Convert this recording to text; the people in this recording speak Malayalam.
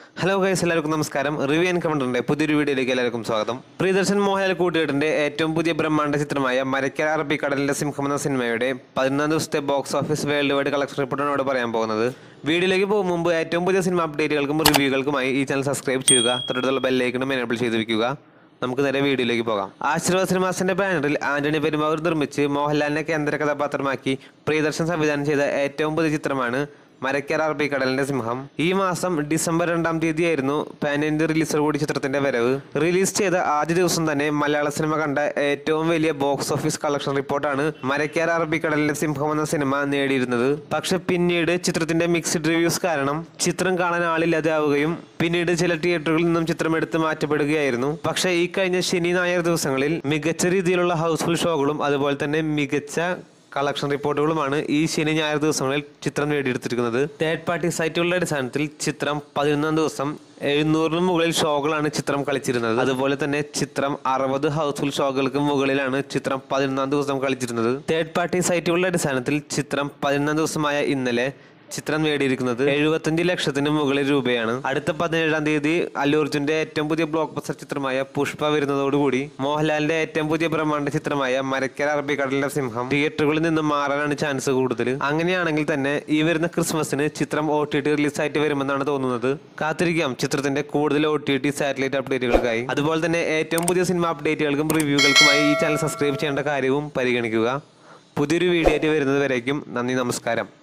ഹലോ ഗൈസ് എല്ലാവർക്കും നമസ്കാരം റിവ്യൂ ആൻഡ് കമന്റിന്റെ പുതിയൊരു വീഡിയോയിലേക്ക് എല്ലാവർക്കും സ്വാഗതം പ്രിയദർശൻ മോഹൻലാൽ കൂട്ടുകെട്ടിന്റെ ഏറ്റവും പുതിയ ബ്രഹ്മാണ്ഡ ചിത്രമായ മരക്കര അറബിക്കടലിന്റെ സിംഹം എന്ന സിനിമയുടെ പതിനൊന്നാം ദിവസത്തെ box office world wide collection റിപ്പോർട്ടാണ് ഇവിടെ പറയാൻ പോകുന്നത് വീഡിയോയിലേക്ക് പോകും മുമ്പ് ഏറ്റവും പുതിയ സിനിമ അപ്ഡേറ്റുകൾക്കും റിവ്യൂകൾക്കുമായി ഈ ചാനൽ സബ്സ്ക്രൈബ് ചെയ്യുക തൊട്ടടുത്തുള്ള ബെല്ലൈക്കണും എനേബിൾ ചെയ്ത് വെക്കുക നമുക്ക് നേരെ വീഡിയോയിലേക്ക് പോകാം ആശീർവാദ് സിനിമാസിന്റെ ബാനറിൽ ആന്റണി പെരുമാവൂർ നിർമ്മിച്ച് മോഹൻലാലിനെ കേന്ദ്ര കഥാപാത്രമാക്കി പ്രിയദർശൻ സംവിധാനം ചെയ്ത ഏറ്റവും പുതിയ ചിത്രമാണ് മരക്കര അറബിക്കടലിന്റെ സിംഹം ഈ മാസം ഡിസംബർ രണ്ടാം തീയതിയായിരുന്നു പാൻ ഇന്ത്യ റിലീസർ കൂടി ചിത്രത്തിന്റെ വരവ് റിലീസ് ചെയ്ത ആദ്യ ദിവസം തന്നെ മലയാള സിനിമ കണ്ട ഏറ്റവും വലിയ ബോക്സ് ഓഫീസ് കളക്ഷൻ റിപ്പോർട്ടാണ് മരക്കര അറബിക്കടലിന്റെ സിംഹം എന്ന സിനിമ നേടിയിരുന്നത് പക്ഷെ പിന്നീട് ചിത്രത്തിന്റെ മിക്സ്ഡ് റിവ്യൂസ് കാരണം ചിത്രം കാണാൻ ആളില്ലാതെ ആവുകയും പിന്നീട് ചില തിയേറ്ററുകളിൽ നിന്നും ചിത്രം എടുത്ത് മാറ്റപ്പെടുകയായിരുന്നു പക്ഷേ ഈ കഴിഞ്ഞ ശനി ഞായർ ദിവസങ്ങളിൽ മികച്ച രീതിയിലുള്ള ഹൗസ്ഫുൾ ഷോകളും അതുപോലെ തന്നെ മികച്ച കളക്ഷൻ റിപ്പോർട്ടുകളുമാണ് ഈ ശനി ഞായർ ദിവസങ്ങളിൽ ചിത്രം നേടിയെടുത്തിരിക്കുന്നത് തേർഡ് പാർട്ടി സൈറ്റുകളുടെ അടിസ്ഥാനത്തിൽ ചിത്രം പതിനൊന്നാം ദിവസം എഴുന്നൂറിന് മുകളിൽ ഷോകളാണ് ചിത്രം കളിച്ചിരുന്നത് അതുപോലെ തന്നെ ചിത്രം അറുപത് ഹൗസ്ഫുൾ ഷോകൾക്ക് മുകളിലാണ് ചിത്രം പതിനൊന്നാം ദിവസം കളിച്ചിരുന്നത് തേർഡ് പാർട്ടി സൈറ്റുകളുടെ അടിസ്ഥാനത്തിൽ ചിത്രം പതിനൊന്നാം ദിവസമായ ഇന്നലെ ചിത്രം നേടിയിരിക്കുന്നത് എഴുപത്തഞ്ച് ലക്ഷത്തിന് മുകളിൽ രൂപയാണ് അടുത്ത പതിനേഴാം തീയതി അല്ലു അർജുന്റെ ഏറ്റവും പുതിയ ബ്ലോക്ക് ബസ്റ്റർ ചിത്രമായ പുഷ്പ വരുന്നതോടുകൂടി മോഹൻലാലിന്റെ ഏറ്റവും പുതിയ ബ്രഹ്മാണ്ഡ ചിത്രമായ മരക്കര അറബിക്കടലിന്റെ സിംഹം തിയേറ്ററുകളിൽ നിന്ന് മാറാനാണ് ചാൻസ് കൂടുതൽ അങ്ങനെയാണെങ്കിൽ തന്നെ ഈ വരുന്ന ക്രിസ്മസിന് ചിത്രം ഒ ടി ടി റിലീസ് ആയിട്ട് വരുമെന്നാണ് തോന്നുന്നത് കാത്തിരിക്കാം ചിത്രത്തിന്റെ കൂടുതൽ ഒ ടി ടി സാറ്റലൈറ്റ് അപ്ഡേറ്റുകൾക്കായി അതുപോലെ തന്നെ ഏറ്റവും പുതിയ സിനിമ അപ്ഡേറ്റുകൾക്കും റിവ്യൂകൾക്കുമായി ഈ ചാനൽ സബ്സ്ക്രൈബ് ചെയ്യേണ്ട കാര്യവും പരിഗണിക്കുക പുതിയൊരു വീഡിയോ ആയിട്ട് വരുന്നത് വരേക്കും നന്ദി നമസ്കാരം